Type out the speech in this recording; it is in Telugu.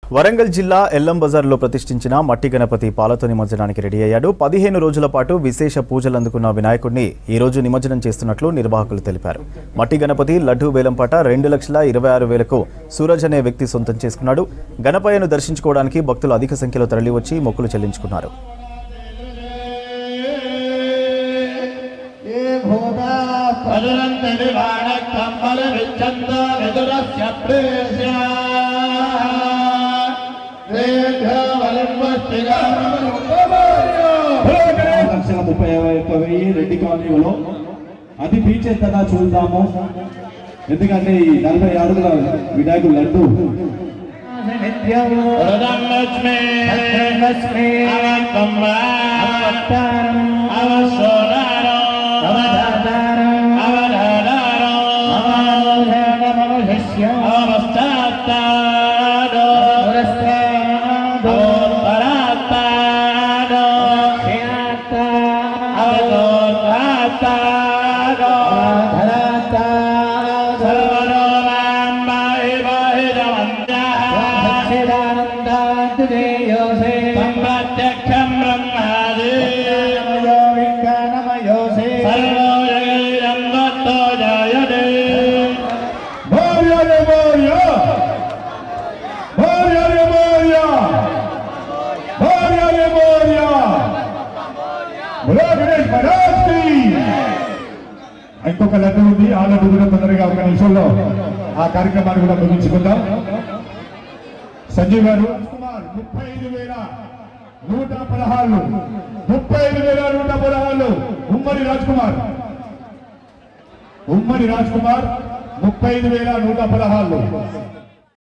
వరంగల్ జిల్లా ఎల్లం బజార్లో ప్రతిష్ఠించిన మట్టి గణపతి పాలతో నిమజ్జనానికి రెడీ అయ్యాడు పదిహేను రోజుల పాటు విశేష పూజలు అందుకున్న వినాయకుడిని ఈ రోజు నిమజ్జనం చేస్తున్నట్లు నిర్వాహకులు తెలిపారు మట్టి గణపతి లడ్డూ వేలంపాట రెండు లక్షల ఇరవై ఆరు వేలకు సూరజ్ అనే వ్యక్తి సొంతం చేసుకున్నాడు గణపయ్యను దర్శించుకోవడానికి భక్తులు అధిక సంఖ్యలో తరలివచ్చి మొక్కులు చెల్లించుకున్నారు లక్షల ముప్పై ఒక్క వెయ్యి రెడ్డి కాలనీలో అది పీచెత్తగా చూద్దాము ఎందుకంటే ఈ నలభై అడుగుల వినాయకుడు లడ్డు సంప్రత్యక్షం బ్రహ్మాది సర్వో జగైరంగతో జాయతే భార్యనే భార్య భార్యనే భార్య భార్యనే భార్య బులో గణేష్ మహారాజ్ కి ఇంకొక లడ్డు ఉంది ఆ లడ్డు కూడా తొందరగా ఒక నిమిషంలో ఆ కార్యక్రమాన్ని కూడా ముగించుకుందాం సంజీవ్ గారు ముప్పై ఐదు వేల నూట పదహారు ముప్పై ఐదు వేల నూట పదహారు ఉమ్మడి రాజ్ కుమార్ ఉమ్మడి రాజ్ కుమార్ ముప్పై ఐదు వేల నూట పదహారు